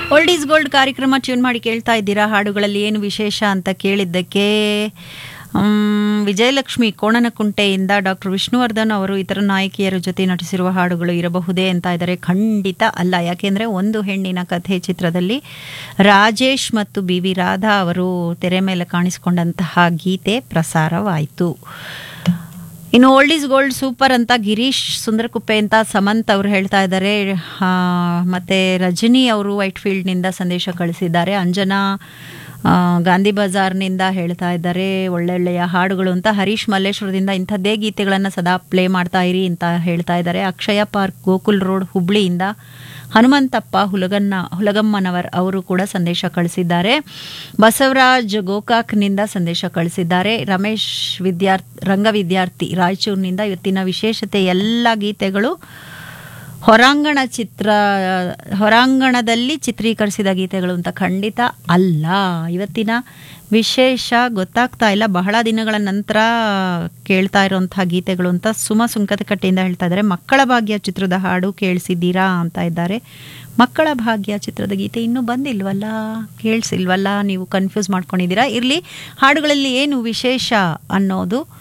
old is gold ಕಾರ್ಯಕ್ರಮ tune ಮಾಡಿ ಕೇಳ್ತಾ ಇದ್ದೀರಾ ಹಾಡುಗಳಲ್ಲಿ ಏನು ವಿಶೇಷ ಅಂತ ಕೇಳಿದ್ದಕ್ಕೆ ಮ್, ವಿಜಯಲಕ್ಷ್ಮಿ ಕೋಣನಕುಂಟೆಯಿಂದ ಡಾಕ್ಟರ್ ವಿಷ್ಣುವರ್ಧನ್ ಅವರು ಇತರ ನಾಯಕಿಯರ ಜೊತೆ ನಟಿಸಿರುವ ಹಾಡುಗಳು ಇರಬಹುದೇ ಅಂತ ಇದ್ದಾರೆ ಖಂಡಿತ ಅಲ್ಲ ಯಾಕೆಂದರೆ ಒಂದು ಹೆಣ್ಣಿನ ಕಥೆ ಚಿತ್ರದಲ್ಲಿ ರಾಜೇಶ್ ಮತ್ತು ಬಿ ವಿ ರಾಧಾ ಅವರು ತೆರೆ ಮೇಲೆ ಕಾಣಿಸಿಕೊಂಡಂತಹ ಗೀತೆ ಪ್ರಸಾರವಾಯಿತು ಇನ್ನು ಓಲ್ಡ್ ಈಸ್ ಗೋಲ್ಡ್ ಸೂಪರ್ ಅಂತ ಗಿರೀಶ್ ಸುಂದರಕುಪ್ಪೆ ಅಂತ ಸಮಂತ್ ಅವರು ಹೇಳ್ತಾ ಇದ್ದಾರೆ ಆ, ಮತ್ತೆ ರಜನಿ ಅವರು ವೈಟ್ ಫೀಲ್ಡ್ನಿಂದ ಸಂದೇಶ ಕಳಿಸಿದ್ದಾರೆ ಅಂಜನಾ ಆ, ಗಾಂಧಿ ಬಜಾರ್ನಿಂದ ಹೇಳ್ತಾ ಇದ್ದಾರೆ ಒಳ್ಳೊಳ್ಳೆಯ ಹಾಡುಗಳು ಅಂತ ಹರೀಶ್ ಮಲ್ಲೇಶ್ವರದಿಂದ ಇಂಥದ್ದೇ ಗೀತೆಗಳನ್ನು ಸದಾ ಪ್ಲೇ ಮಾಡ್ತಾ ಇರಿ ಅಂತ ಹೇಳ್ತಾ ಇದ್ದಾರೆ ಅಕ್ಷಯ ಪಾರ್ಕ್ ಗೋಕುಲ್ ರೋಡ್ ಹುಬ್ಳಿಯಿಂದ ಹನುಮಂತಪ್ಪ ಹುಲಗನ್ನ ಹುಲಗಮ್ಮನವರ್ ಅವರು ಕೂಡ ಸಂದೇಶ ಕಳಿಸಿದ್ದಾರೆ ಬಸವರಾಜ್ ಗೋಕಾಕ್ನಿಂದ ಸಂದೇಶ ಕಳಿಸಿದ್ದಾರೆ ರಮೇಶ್ ವಿದ್ಯಾರ್ಥಿ ರಂಗ ವಿದ್ಯಾರ್ಥಿ ರಾಯಚೂರಿನಿಂದ ಇವತ್ತಿನ ವಿಶೇಷತೆ ಎಲ್ಲ ಗೀತೆಗಳು ಹೊರಾಂಗಣ ಚಿತ್ರ ಹೊರಾಂಗಣದಲ್ಲಿ ಚಿತ್ರೀಕರಿಸಿದ ಗೀತೆಗಳು ಅಂತ ಖಂಡಿತ ಅಲ್ಲ ಇವತ್ತಿನ ವಿಶೇಷ ಗೊತ್ತಾಗ್ತಾ ಇಲ್ಲ ಬಹಳ ದಿನಗಳ ನಂತರ ಕೇಳ್ತಾ ಇರೋಂಥ ಗೀತೆಗಳು ಅಂತ ಸುಮ ಸುಂಕತಕಟ್ಟೆಯಿಂದ ಹೇಳ್ತಾ ಇದ್ದಾರೆ ಮಕ್ಕಳ ಭಾಗ್ಯ ಚಿತ್ರದ ಹಾಡು ಕೇಳಿಸಿದ್ದೀರಾ ಅಂತ ಇದ್ದಾರೆ ಮಕ್ಕಳ ಭಾಗ್ಯ ಚಿತ್ರದ ಗೀತೆ ಇನ್ನೂ ಬಂದಿಲ್ವಲ್ಲ ಕೇಳಿಸಿಲ್ವಲ್ಲ ನೀವು ಕನ್ಫ್ಯೂಸ್ ಮಾಡ್ಕೊಂಡಿದ್ದೀರಾ ಇರಲಿ ಹಾಡುಗಳಲ್ಲಿ ಏನು ವಿಶೇಷ ಅನ್ನೋದು